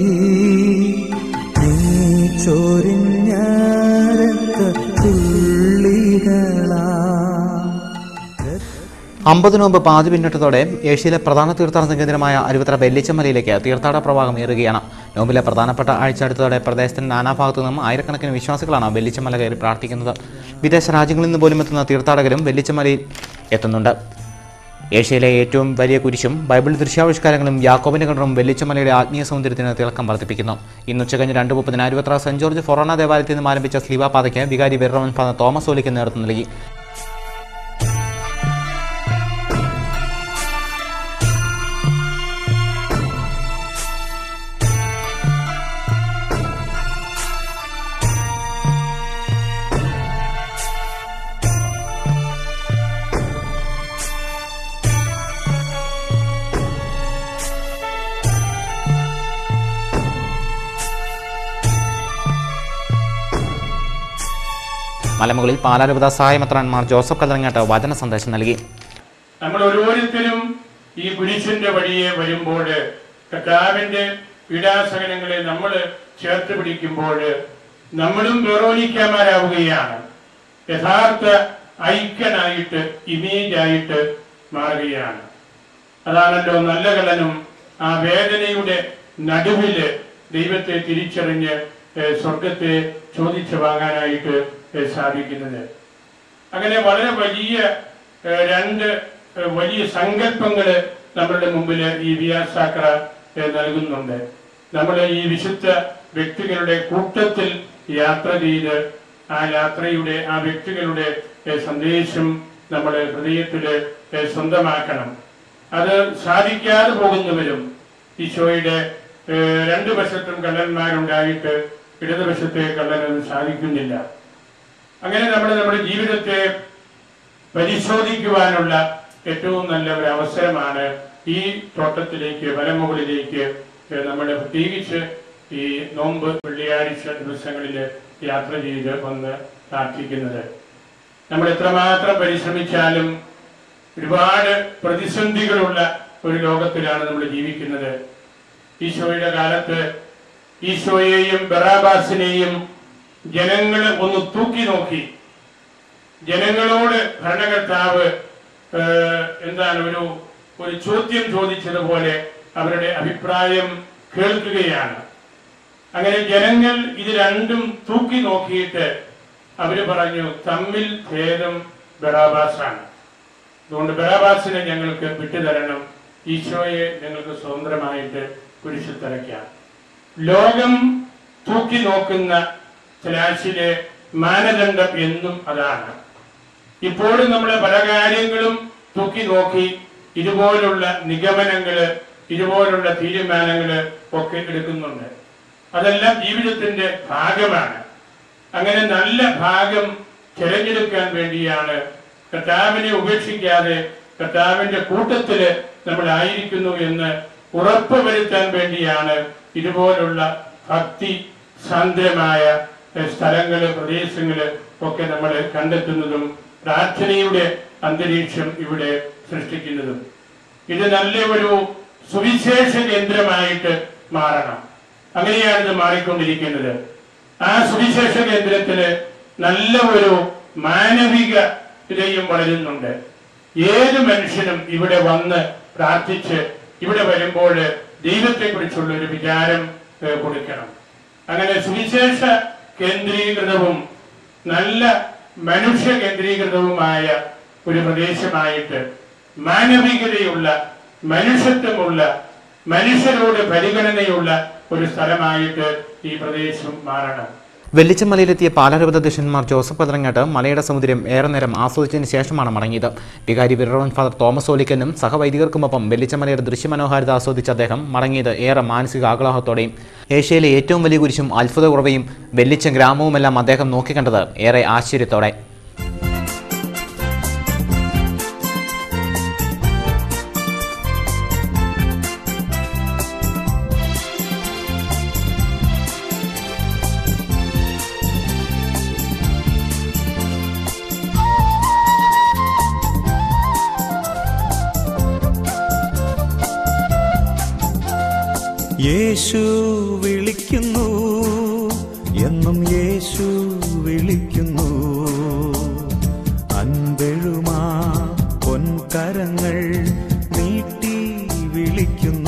നീ ചൊരിഞ്ഞ തുള്ളികളാ അമ്പതിനു മുമ്പ് പാതി പിന്നിട്ടതോടെ ഏഷ്യയിലെ പ്രധാന തീർത്ഥാടന കേന്ദ്രമായ അരുവിത്ര വെല്ലിച്ചമലയിലേക്ക് തീർത്ഥാടന പ്രവാഹം ഏറുകയാണ് നോമ്പിലെ പ്രധാനപ്പെട്ട ആഴ്ച അടുത്തതോടെ പ്രദേശത്തിന്റെ നാനാഭാഗത്തു നിന്നും ആയിരക്കണക്കിന് വിശ്വാസികളാണ് വെല്ലിച്ചമല കയറി പ്രാർത്ഥിക്കുന്നത് വിദേശ രാജ്യങ്ങളിൽ നിന്ന് പോലും എത്തുന്ന തീർത്ഥാടകരും വെല്ലിച്ചമലയിൽ എത്തുന്നുണ്ട് ഏഷ്യയിലെ ഏറ്റവും വലിയ കുരിശും ബൈബിൾ ദൃശ്യാവിഷ്കാരങ്ങളും യാക്കോബിന്റെ കിണറും വെല്ലിച്ചമലയുടെ ആത്മീയ സൗന്ദര്യത്തിന് തിളക്കം വർദ്ധിപ്പിക്കുന്നു ഇന്ന് ഉച്ചകഴിഞ്ഞ് രണ്ട് മുപ്പതിന് അരുവത്ര സെന്റ് ജോർജ് ഫൊറോണ ദേവാലയത്തിൽ നിന്നും ആരംഭിച്ച സ്ലീവ പാതയ്ക്ക് വികാരി വെറോമൻ ഫാദർ തോമസ് ഓലിക്ക് നേതൃത്വം നൽകി മലമുകളിൽ പാലാരൂപത സഹായമെത്രാൻമാർ ജോസഫ് കല്ലറങ്ങാട്ട് വചന സന്ദേശം നൽകി നമ്മൾ ഓരോരുത്തരും ഈ കുരിശിന്റെ വഴിയെ വരുമ്പോൾ കർത്താവിന്റെ പീഡാസകനങ്ങളെ നമ്മൾ ചേർത്ത് പിടിക്കുമ്പോൾ നമ്മളും വെറോനിക്കാമാരാവുകയാണ് യഥാർത്ഥ ഐക്യനായിട്ട് ഇമേജ് ആയിട്ട് മാറുകയാണ് അതാണല്ലോ നല്ല കള്ളനും ആ വേദനയുടെ നടുവില് ദൈവത്തെ തിരിച്ചറിഞ്ഞ് ഏഹ്, സ്വർഗത്തെ ചോദിച്ചു വാങ്ങാനായിട്ട് ഏഹ്, സാധിക്കുന്നത് അങ്ങനെ വളരെ വലിയ ഏഹ്, രണ്ട് ഏഹ്, വലിയ സങ്കല്പങ്ങള് നമ്മളുടെ മുമ്പിൽ ഈ വ്യാസാക്ര നൽകുന്നുണ്ട് നമ്മൾ ഈ വിശുദ്ധ വ്യക്തികളുടെ കൂട്ടത്തിൽ യാത്ര ചെയ്ത് ആ യാത്രയുടെ ആ വ്യക്തികളുടെ ഏഹ്, സന്ദേശം നമ്മൾ ഹൃദയത്തിൽ ഏഹ്, സ്വന്തമാക്കണം അത് സാധിക്കാതെ പോകുന്നവരും ഈശോയുടെ ഏഹ്, രണ്ടു വശത്തും കള്ളന്മാരുണ്ടായിട്ട് ഇടതുവശത്തെ കള്ളനത് സാധിക്കുന്നില്ല അങ്ങനെ നമ്മൾ നമ്മുടെ ജീവിതത്തെ പരിശോധിക്കുവാനുള്ള ഏറ്റവും നല്ല ഒരു അവസരമാണ് ഈ തോട്ടത്തിലേക്ക് വലമുകളിലേക്ക് നമ്മൾ പ്രത്യേകിച്ച് ഈ നോമ്പ് വെള്ളിയാഴ്ച ദിവസങ്ങളിൽ യാത്ര ചെയ്ത് വന്ന് പ്രാർത്ഥിക്കുന്നത് നമ്മൾ എത്രമാത്രം പരിശ്രമിച്ചാലും ഒരുപാട് പ്രതിസന്ധികളുള്ള ഒരു ലോകത്തിലാണ് നമ്മൾ ജീവിക്കുന്നത് ഈശോയുടെ കാലത്ത് ഈശോയെയും ബറാബാസിനെയും ജനങ്ങൾ ഒന്ന് തൂക്കി നോക്കി ജനങ്ങളോട് ഭരണകർത്താവ് ഏഹ്, എന്താണ് ഒരു ഒരു ചോദ്യം ചോദിച്ചതുപോലെ അവരുടെ അഭിപ്രായം കേൾക്കുകയാണ് അങ്ങനെ ജനങ്ങൾ ഇത് രണ്ടും തൂക്കി നോക്കിയിട്ട് അവര് പറഞ്ഞു തമ്മിൽ ഭേദം ബറാബാസാണ് അതുകൊണ്ട് ബറാബാസിനെ ഞങ്ങൾക്ക് വിട്ടുതരണം ഈശോയെ ഞങ്ങൾക്ക് സ്വതന്ത്രമായിട്ട് കുരിശിൽ തറയ്ക്കാം ലോകം തൂക്കി നോക്കുന്ന ത്രാശിലെ മാനദണ്ഡം എന്നും അതാണ് ഇപ്പോഴും നമ്മളെ പല കാര്യങ്ങളും തൂക്കി നോക്കി ഇതുപോലുള്ള നിഗമനങ്ങള് ഇതുപോലുള്ള തീരുമാനങ്ങള് ഒക്കെ എടുക്കുന്നുണ്ട് അതെല്ലാം ജീവിതത്തിന്റെ ഭാഗമാണ് അങ്ങനെ നല്ല ഭാഗം തിരഞ്ഞെടുക്കാൻ വേണ്ടിയാണ് കർത്താവിനെ ഉപേക്ഷിക്കാതെ കർത്താവിന്റെ കൂട്ടത്തില് നമ്മൾ ആയിരിക്കുന്നു എന്ന് ഉറപ്പുവരുത്താൻ വേണ്ടിയാണ് ഇതുപോലുള്ള ഭക്തി സാന്ദ്രമായ എഹ്, സ്ഥലങ്ങള് പ്രദേശങ്ങള് ഒക്കെ നമ്മൾ കണ്ടെത്തുന്നതും പ്രാർത്ഥനയുടെ അന്തരീക്ഷം ഇവിടെ സൃഷ്ടിക്കുന്നതും ഇത് നല്ല ഒരു സുവിശേഷ കേന്ദ്രമായിട്ട് മാറണം അങ്ങനെയാണ് ഇത് മാറിക്കൊണ്ടിരിക്കുന്നത് ആ സുവിശേഷ കേന്ദ്രത്തില് നല്ല ഒരു മാനവിക ഇതയും വളരുന്നുണ്ട് ഏത് മനുഷ്യനും ഇവിടെ വന്ന് പ്രാർത്ഥിച്ച് ഇവിടെ വരുമ്പോൾ ദൈവത്തെ കുറിച്ചുള്ള ഒരു വിചാരം ഏഹ്, കൊടുക്കണം അങ്ങനെ സുവിശേഷ കേന്ദ്രീകൃതവും നല്ല മനുഷ്യ കേന്ദ്രീകൃതവുമായ ഒരു പ്രദേശമായിട്ട് മാനവികതയുള്ള മനുഷ്യത്വമുള്ള മനുഷ്യരോട് പരിഗണനയുള്ള ഒരു സ്ഥലമായിട്ട് ഈ പ്രദേശം മാറണം വെല്ലിച്ചമലയിലെത്തിയ പാലാരൂപത അധ്യക്ഷന്മാർ ജോസഫ് കതിരങ്ങാട്ട് മലയുടെ സമുദ്രം ഏറെ നേരം ആസ്വദിച്ചതിന് ശേഷമാണ് മടങ്ങിയത് വികാരി വിറവൻ ഫാദർ തോമസ് ഓലിക്കനും സഹവൈദികർക്കുമൊപ്പം വെല്ലിച്ചമലയുടെ ദൃശ്യമനോഹാരിത ആസ്വദിച്ച അദ്ദേഹം മടങ്ങിയത് ഏറെ മാനസിക ആഗ്ലാഹത്തോടെയും ഏഷ്യയിലെ ഏറ്റവും വലിയ കുരിശും അത്ഭുത കുറവയും വെല്ലിച്ച ഗ്രാമവുമെല്ലാം അദ്ദേഹം നോക്കിക്കണ്ടത് ഏറെ ആശ്ചര്യത്തോടെ യേശു വിളിക്കുന്നു എന്നും യേശു വിളിക്കുന്നു അൻപെഴുമാ പൊൻകരങ്ങൾ നീട്ടി വിളിക്കുന്നു